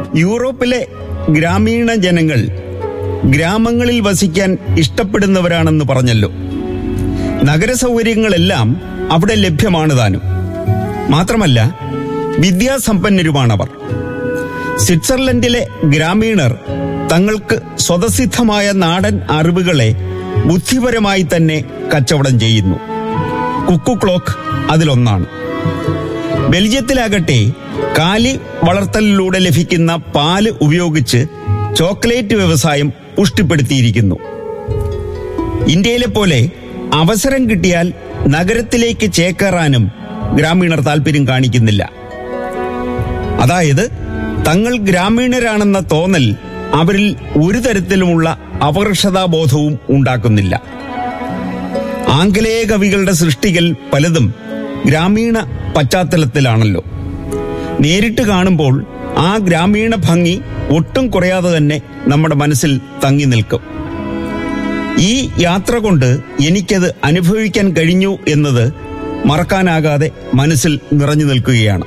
യൂറോപ്പിലെ ഗ്രാമീണ ജനങ്ങൾ ഗ്രാമങ്ങളിൽ വസിക്കാൻ ഇഷ്ടപ്പെടുന്നവരാണെന്ന് പറഞ്ഞല്ലോ നഗരസൗകര്യങ്ങളെല്ലാം അവിടെ ലഭ്യമാണ് താനും മാത്രമല്ല വിദ്യാസമ്പന്നരുമാണവർ സ്വിറ്റ്സർലൻഡിലെ ഗ്രാമീണർ തങ്ങൾക്ക് സ്വതസിദ്ധമായ നാടൻ അറിവുകളെ ബുദ്ധിപരമായി തന്നെ കച്ചവടം ചെയ്യുന്നു കുക്കു ക്ലോക്ക് അതിലൊന്നാണ് ബെൽജിയത്തിലാകട്ടെ കാലി വളർത്തലിലൂടെ ലഭിക്കുന്ന പാല് ഉപയോഗിച്ച് ചോക്ലേറ്റ് വ്യവസായം പുഷ്ടിപ്പെടുത്തിയിരിക്കുന്നു ഇന്ത്യയിലെ പോലെ അവസരം കിട്ടിയാൽ നഗരത്തിലേക്ക് ചേക്കേറാനും ഗ്രാമീണർ താല്പര്യം കാണിക്കുന്നില്ല അതായത് തങ്ങൾ ഗ്രാമീണരാണെന്ന തോന്നൽ അവരിൽ ഒരു തരത്തിലുമുള്ള അപകർഷതാബോധവും ഉണ്ടാക്കുന്നില്ല ആംഗലേയ കവികളുടെ സൃഷ്ടികൾ പലതും ഗ്രാമീണ പശ്ചാത്തലത്തിലാണല്ലോ നേരിട്ട് കാണുമ്പോൾ ആ ഗ്രാമീണ ഭംഗി ഒട്ടും കുറയാതെ തന്നെ നമ്മുടെ മനസ്സിൽ തങ്ങി നിൽക്കും ഈ യാത്ര കൊണ്ട് എനിക്കത് അനുഭവിക്കാൻ കഴിഞ്ഞു എന്നത് മറക്കാനാകാതെ മനസ്സിൽ നിറഞ്ഞു നിൽക്കുകയാണ്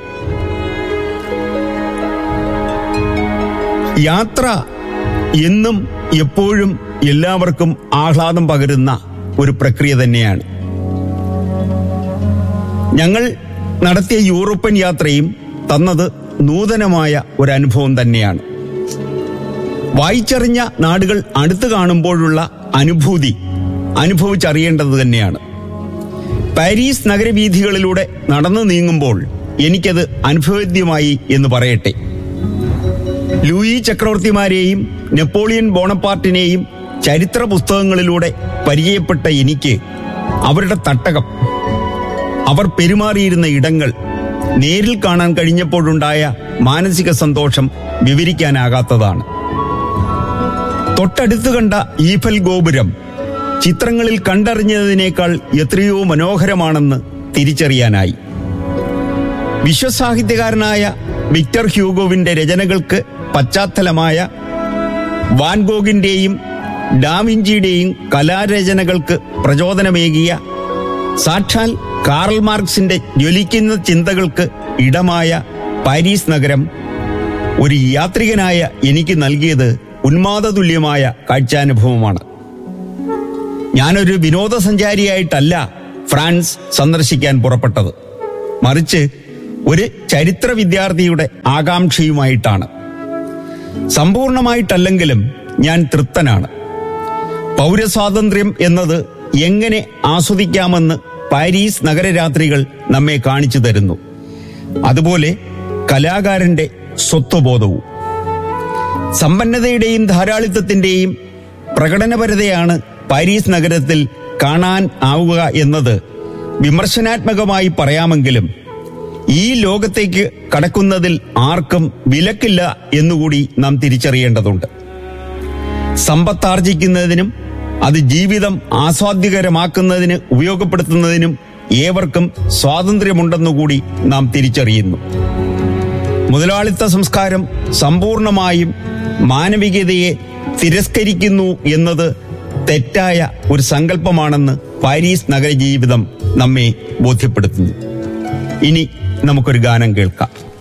യാത്ര എന്നും എപ്പോഴും എല്ലാവർക്കും ആഹ്ലാദം പകരുന്ന ഒരു പ്രക്രിയ തന്നെയാണ് ഞങ്ങൾ നടത്തിയ യൂറോപ്യൻ യാത്രയും തന്നത് നൂതനമായ ഒരു അനുഭവം തന്നെയാണ് വായിച്ചറിഞ്ഞ നാടുകൾ അടുത്തു കാണുമ്പോഴുള്ള അനുഭൂതി അനുഭവിച്ചറിയേണ്ടത് തന്നെയാണ് പാരീസ് നഗരവീഥികളിലൂടെ നടന്നു നീങ്ങുമ്പോൾ എനിക്കത് അനുഭവേദ്യമായി എന്ന് പറയട്ടെ ലൂയി ചക്രവർത്തിമാരെയും നെപ്പോളിയൻ ബോണപ്പാർട്ടിനെയും ചരിത്ര പുസ്തകങ്ങളിലൂടെ പരിചയപ്പെട്ട എനിക്ക് അവരുടെ തട്ടകം അവർ പെരുമാറിയിരുന്ന ഇടങ്ങൾ നേരിൽ കാണാൻ കഴിഞ്ഞപ്പോഴുണ്ടായ മാനസിക സന്തോഷം വിവരിക്കാനാകാത്തതാണ് തൊട്ടടുത്ത് കണ്ട ഈഫൽ ഗോപുരം ചിത്രങ്ങളിൽ കണ്ടറിഞ്ഞതിനേക്കാൾ എത്രയോ മനോഹരമാണെന്ന് തിരിച്ചറിയാനായി വിശ്വസാഹിത്യകാരനായ വിക്ടർ ഹ്യൂഗോവിന്റെ രചനകൾക്ക് പശ്ചാത്തലമായ വാൻഗോഗിന്റെയും ഡാവിഞ്ചിയുടെയും കലാരചനകൾക്ക് പ്രചോദനമേകിയ സാക്ഷാൽ കാറൽ മാർക്സിന്റെ ജ്വലിക്കുന്ന ചിന്തകൾക്ക് ഇടമായ പാരീസ് നഗരം ഒരു യാത്രികനായ എനിക്ക് നൽകിയത് ഉന്മാദതുല്യമായ കാഴ്ചാനുഭവമാണ് ഞാനൊരു വിനോദസഞ്ചാരിയായിട്ടല്ല ഫ്രാൻസ് സന്ദർശിക്കാൻ പുറപ്പെട്ടത് മറിച്ച് ഒരു ചരിത്ര വിദ്യാർത്ഥിയുടെ ആകാംക്ഷയുമായിട്ടാണ് സമ്പൂർണമായിട്ടല്ലെങ്കിലും ഞാൻ തൃപ്തനാണ് പൗരസ്വാതന്ത്ര്യം എന്നത് എങ്ങനെ ആസ്വദിക്കാമെന്ന് പാരീസ് നഗരരാത്രികൾ നമ്മെ കാണിച്ചു തരുന്നു അതുപോലെ കലാകാരന്റെ സ്വത്വബോധവും സമ്പന്നതയുടെയും ധാരാളിത്തത്തിന്റെയും പ്രകടനപരതയാണ് പാരീസ് നഗരത്തിൽ കാണാൻ ആവുക എന്നത് വിമർശനാത്മകമായി പറയാമെങ്കിലും ഈ ലോകത്തേക്ക് കടക്കുന്നതിൽ ആർക്കും വിലക്കില്ല എന്നുകൂടി നാം തിരിച്ചറിയേണ്ടതുണ്ട് സമ്പത്താർജിക്കുന്നതിനും അത് ജീവിതം ആസ്വാദ്യകരമാക്കുന്നതിന് ഉപയോഗപ്പെടുത്തുന്നതിനും ഏവർക്കും സ്വാതന്ത്ര്യമുണ്ടെന്നുകൂടി നാം തിരിച്ചറിയുന്നു മുതലാളിത്ത സംസ്കാരം സമ്പൂർണമായും മാനവികതയെ തിരസ്കരിക്കുന്നു എന്നത് തെറ്റായ ഒരു സങ്കല്പമാണെന്ന് പാരീസ് നഗരജീവിതം നമ്മെ ബോധ്യപ്പെടുത്തുന്നു ഇനി നമുക്കൊരു ഗാനം കേൾക്കാം